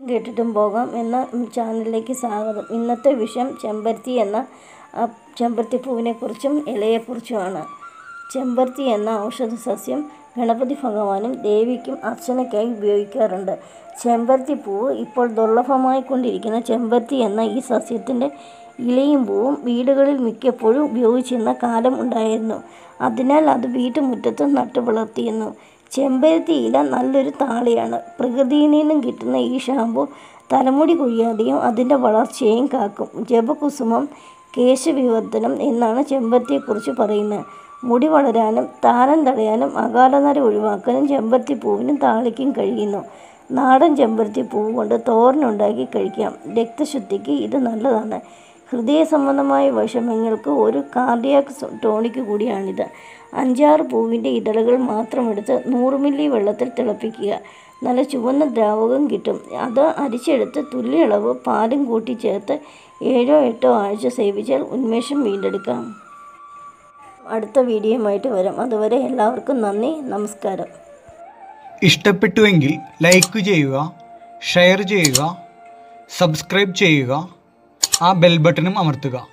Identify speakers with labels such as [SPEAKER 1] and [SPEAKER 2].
[SPEAKER 1] കേട്ടിട്ടും പോകാം എന്ന ചാനലിലേക്ക് സ്വാഗതം ഇന്നത്തെ വിഷയം ചെമ്പരത്തി എന്ന ആ, ചെമ്പരത്തിപ്പൂവിനെക്കുറിച്ചും ഇലയെക്കുറിച്ചുമാണ് ചെമ്പരത്തി എന്ന ഔഷധ സസ്യം ഗണപതി ഭഗവാനും ദേവിക്കും അർച്ചനയ്ക്കായി ഉപയോഗിക്കാറുണ്ട് ചെമ്പരത്തി പൂവ് ഇപ്പോൾ ദുർലഭമായി കൊണ്ടിരിക്കുന്ന ചെമ്പരത്തി എന്ന ഈ സസ്യത്തിൻ്റെ ഇലയും പൂവും വീടുകളിൽ മിക്കപ്പോഴും ഉപയോഗിച്ചിരുന്ന കാലം ഉണ്ടായിരുന്നു അതിനാൽ അത് വീട്ടുമുറ്റത്ത് നട്ടു വളർത്തിയിരുന്നു ചെമ്പരത്തി ഇല നല്ലൊരു താളിയാണ് പ്രകൃതിയിൽ നിന്നും കിട്ടുന്ന ഈ ഷാമ്പു തലമുടി കൊഴിയാതെയും അതിൻ്റെ വളർച്ചയെയും കാക്കും ജപകുസുമം കേശവിവർദ്ധനം എന്നാണ് ചെമ്പരത്തിയെക്കുറിച്ച് പറയുന്നത് മുടി വളരാനും താരം തടയാനും അകാലനര ഒഴിവാക്കാനും ചെമ്പരത്തി പൂവിനും താളിക്കും കഴിയുന്നു നാടൻ ചെമ്പരത്തി പൂവ് കൊണ്ട് തോരനുണ്ടാക്കി കഴിക്കാം രക്തശുദ്ധിക്ക് ഇത് നല്ലതാണ് ഹൃദയ സംബന്ധമായ വിഷമങ്ങൾക്ക് ഒരു കാർഡിയാക് ടോണിക് കൂടിയാണിത് അഞ്ചാറ് പൂവിൻ്റെ ഇതളുകൾ മാത്രം എടുത്ത് നൂറ് മില്ലി വെള്ളത്തിൽ തിളപ്പിക്കുക നല്ല ചുവന്ന ദ്രാവകം കിട്ടും അത് അരിച്ചെടുത്ത് തുല്യ അളവ് പാലും കൂട്ടി ചേർത്ത് ഏഴോ എട്ടോ ആഴ്ച സേവിച്ചാൽ ഉന്മേഷം വീണ്ടെടുക്കാം അടുത്ത വീഡിയോയുമായിട്ട് വരാം അതുവരെ എല്ലാവർക്കും നന്ദി നമസ്കാരം
[SPEAKER 2] ഇഷ്ടപ്പെട്ടുവെങ്കിൽ ലൈക്ക് ചെയ്യുക ഷെയർ ചെയ്യുക സബ്സ്ക്രൈബ് ചെയ്യുക ആ ബെൽ ബട്ടണും അമർത്തുക